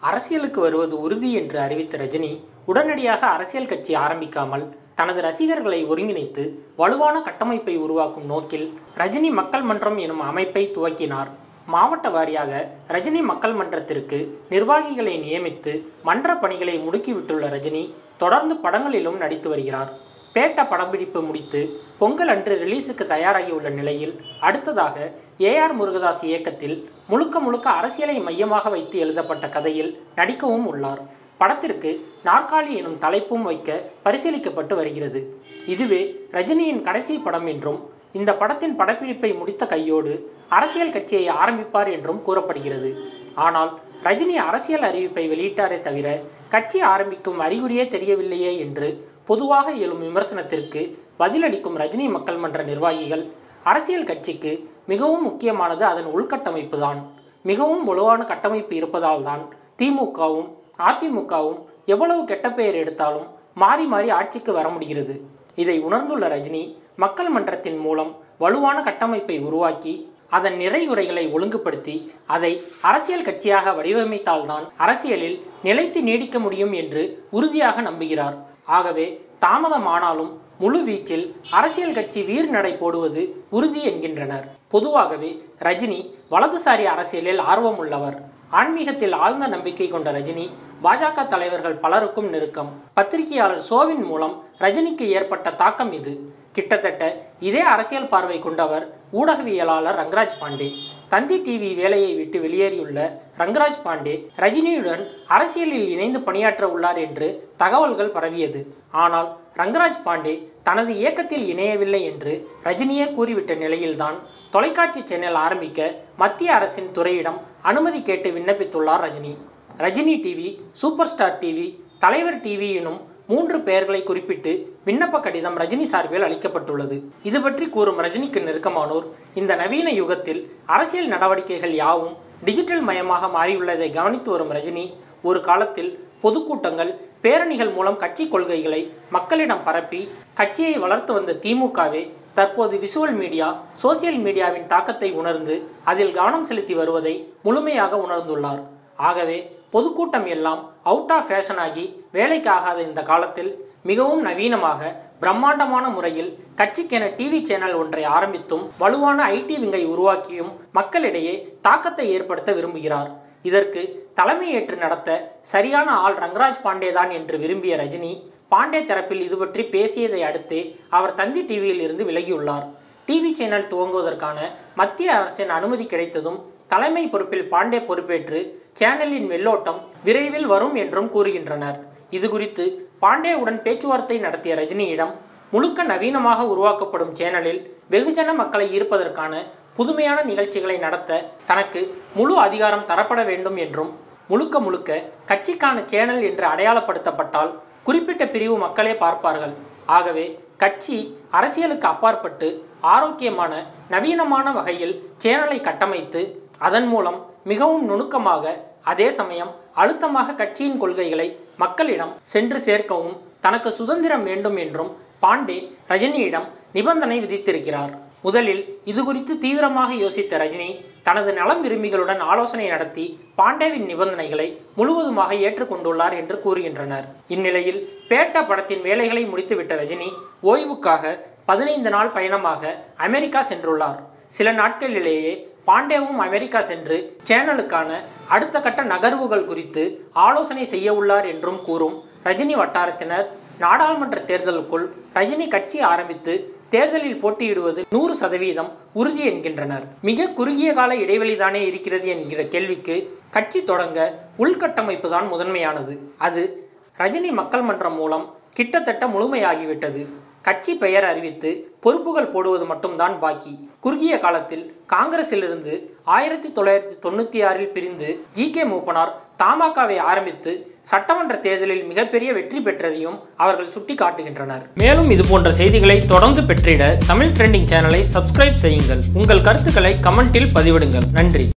அரசியலுக்கு வருவது உறுதி என்று அறிவித்த ரஜினி உடனடியாக அரசியல் கட்சி ஆரம்பிக்காமல் தனது ரசிகர்களை ஒருங்கிணைத்து வலுவான கட்டமைப்பை உருவாக்கும் நோக்கில் ரஜினி மக்கள் மன்றம் எனும் அமைப்பை துவக்கினார் மாவட்ட வாரியாக ரஜினி மக்கள் மன்றத்திற்கு நிர்வாகிகளை நியமித்து மன்ற பணிகளை முடுக்கிவிட்டுள்ள ரஜினி தொடர்ந்து படங்களிலும் நடித்து வருகிறார் பேட்ட படப்பிடிப்பு முடித்து பொங்கல் அன்று ரிலீஸுக்கு தயாராகியுள்ள நிலையில் அடுத்ததாக ஏஆர் முருகதாஸ் இயக்கத்தில் முழுக்க முழுக்க அரசியலை மையமாக வைத்து எழுதப்பட்ட கதையில் நடிக்கவும் உள்ளார் படத்திற்கு நாற்காலி எனும் தலைப்பும் வைக்க பரிசீலிக்கப்பட்டு வருகிறது இதுவே ரஜினியின் கடைசி படம் என்றும் இந்த படத்தின் படப்பிடிப்பை முடித்த கையோடு அரசியல் கட்சியை ஆரம்பிப்பார் என்றும் கூறப்படுகிறது ஆனால் ரஜினி அரசியல் அறிவிப்பை வெளியிட்டாரே தவிர கட்சி ஆரம்பிக்கும் அறிகுறியே தெரியவில்லையே என்று பொதுவாக எழும் விமர்சனத்திற்கு பதிலளிக்கும் ரஜினி மக்கள் மன்ற நிர்வாகிகள் அரசியல் கட்சிக்கு மிகவும் முக்கியமானது அதன் உள்கட்டமைப்பு தான் மிகவும் வலுவான கட்டமைப்பு இருப்பதால் தான் திமுகவும் அதிமுகவும் எவ்வளவு கெட்ட பெயர் எடுத்தாலும் மாறி மாறி ஆட்சிக்கு வர முடிகிறது இதை உணர்ந்துள்ள ரஜினி மக்கள் மன்றத்தின் மூலம் வலுவான கட்டமைப்பை உருவாக்கி அதன் நிறைகுறைகளை ஒழுங்குபடுத்தி அதை அரசியல் கட்சியாக வடிவமைத்தால்தான் அரசியலில் நிலைத்து நீடிக்க முடியும் என்று உறுதியாக நம்புகிறார் ஆகவே தாமதமானாலும் முழு வீச்சில் அரசியல் கட்சி வீர் நடை போடுவது உறுதி என்கின்றனர் பொதுவாகவே ரஜினி வலதுசாரி அரசியலில் ஆர்வமுள்ளவர் ஆன்மீகத்தில் ஆழ்ந்த நம்பிக்கை கொண்ட ரஜினி பாஜக தலைவர்கள் பலருக்கும் நெருக்கம் பத்திரிகையாளர் சோவின் மூலம் ரஜினிக்கு ஏற்பட்ட தாக்கம் இது கிட்டத்தட்ட இதே அரசியல் பார்வை கொண்டவர் ஊடகவியலாளர் ரங்கராஜ் பாண்டே தந்தி டிவி வேலையை விட்டு வெளியேறியுள்ள ரங்கராஜ் பாண்டே ரஜினியுடன் அரசியலில் இணைந்து பணியாற்ற உள்ளார் என்று தகவல்கள் பரவியது ஆனால் ரங்கராஜ் பாண்டே தனது இயக்கத்தில் இணையவில்லை என்று ரஜினியே கூறிவிட்ட நிலையில்தான் தொலைக்காட்சி சேனல் ஆரம்பிக்க மத்திய அரசின் துறையிடம் அனுமதி கேட்டு விண்ணப்பித்துள்ளார் Rajini Rajini TV super star TV Thalaivar TV எனும் மூன்று பெயர்களை குறிப்பிட்டு விண்ணப்ப கடிதம் ரஜினி சார்பில் அளிக்கப்பட்டுள்ளது இது பற்றி கூறும் ரஜினிக்கு நெருக்கமானோர் இந்த நவீன யுகத்தில் அரசியல் நடவடிக்கைகள் யாவும் டிஜிட்டல் மயமாக மாறியுள்ளதை கவனித்து வரும் ரஜினி ஒரு காலத்தில் பொதுக்கூட்டங்கள் பேரணிகள் மூலம் கட்சி கொள்கைகளை மக்களிடம் பரப்பி கட்சியை வளர்த்து வந்த திமுகவே தற்போது விசுவல் மீடியா சோசியல் மீடியாவின் தாக்கத்தை உணர்ந்து அதில் கவனம் செலுத்தி வருவதை முழுமையாக உணர்ந்துள்ளார் ஆகவே பொதுக்கூட்டம் எல்லாம் அவுட் ஆஃப் ஃபேஷன் ஆகி வேலைக்கு ஆகாத இந்த காலத்தில் மிகவும் நவீனமாக பிரம்மாண்டமான முறையில் கட்சிக்கென டிவி சேனல் ஒன்றை ஆரம்பித்தும் வலுவான ஐடி விங்கை உருவாக்கியும் மக்களிடையே தாக்கத்தை ஏற்படுத்த விரும்புகிறார் இதற்கு தலைமையேற்று நடத்த சரியான ஆள் ரங்கராஜ் பாண்டே தான் என்று விரும்பிய ரஜினி பாண்டே தரப்பில் இது பற்றி பேசியதை அடுத்தே அவர் தந்தி டிவியில் இருந்து விலகியுள்ளார் டிவி சேனல் துவங்குவதற்கான மத்திய அரசின் அனுமதி கிடைத்ததும் தலைமை பொறுப்பில் பாண்டே பொறுப்பேற்று சேனலின் வெள்ளோட்டம் விரைவில் வரும் என்றும் கூறுகின்றனர் இது குறித்து பாண்டேவுடன் பேச்சுவார்த்தை நடத்திய ரஜினியிடம் முழுக்க நவீனமாக உருவாக்கப்படும் சேனலில் வெகுஜன மக்களை ஈர்ப்பதற்கான புதுமையான நிகழ்ச்சிகளை நடத்த தனக்கு முழு அதிகாரம் தரப்பட வேண்டும் என்றும் முழுக்க முழுக்க கட்சிக்கான சேனல் என்று அடையாளப்படுத்தப்பட்டால் குறிப்பிட்ட பிரிவு மக்களே பார்ப்பார்கள் ஆகவே கட்சி அரசியலுக்கு அப்பாற்பட்டு ஆரோக்கியமான நவீனமான வகையில் சேனலை கட்டமைத்து அதன் மூலம் மிகவும் நுணுக்கமாக அதே சமயம் அழுத்தமாக கட்சியின் கொள்கைகளை மக்களிடம் சென்று சேர்க்கவும் தனக்கு சுதந்திரம் வேண்டும் என்றும் பாண்டே ரஜினியிடம் நிபந்தனை விதித்திருக்கிறார் முதலில் இது குறித்து தீவிரமாக யோசித்த ரஜினி தனது நலம் விரும்பிகளுடன் ஆலோசனை நடத்தி பாண்டேவின் நிபந்தனைகளை முழுவதுமாக ஏற்றுக்கொண்டுள்ளார் என்று கூறுகின்றனர் இந்நிலையில் பேட்டா படத்தின் வேலைகளை முடித்துவிட்ட ரஜினி ஓய்வுக்காக பதினைந்து நாள் பயணமாக அமெரிக்கா சென்றுள்ளார் சில நாட்களிலேயே பாண்டேவும் அமெரிக்கா சென்று சேனலுக்கான அடுத்த கட்ட நகர்வுகள் குறித்து ஆலோசனை செய்ய உள்ளார் என்றும் கூறும் ரஜினி வட்டாரத்தினர் நாடாளுமன்ற தேர்தலுக்குள் ரஜினி கட்சி ஆரம்பித்து தேர்தலில் போட்டியிடுவது நூறு சதவீதம் உறுதி என்கின்றனர் மிக குறுகிய கால இடைவெளிதானே இருக்கிறது என்கிற கேள்விக்கு கட்சி தொடங்க உள்கட்டமைப்பு தான் முதன்மையானது அது ரஜினி மக்கள் மன்றம் மூலம் கிட்டத்தட்ட முழுமையாகிவிட்டது கட்சி பெயர் அறிவித்து பொறுப்புகள் போடுவது மட்டும்தான் பாக்கி குறுகிய காலத்தில் காங்கிரசிலிருந்து ஆயிரத்தி தொள்ளாயிரத்தி தொண்ணூத்தி ஆறில் பிரிந்து ஜி கே மூப்பனார் தமாகவை ஆரம்பித்து சட்டமன்ற தேர்தலில் மிகப்பெரிய வெற்றி பெற்றதையும் அவர்கள் சுட்டிக்காட்டுகின்றனர் மேலும் இது போன்ற செய்திகளை தொடர்ந்து பெற்றிட தமிழ் ட்ரெண்டிங் சேனலை சப்ஸ்கிரைப் செய்யுங்கள் உங்கள் கருத்துக்களை கமெண்டில் பதிவிடுங்கள் நன்றி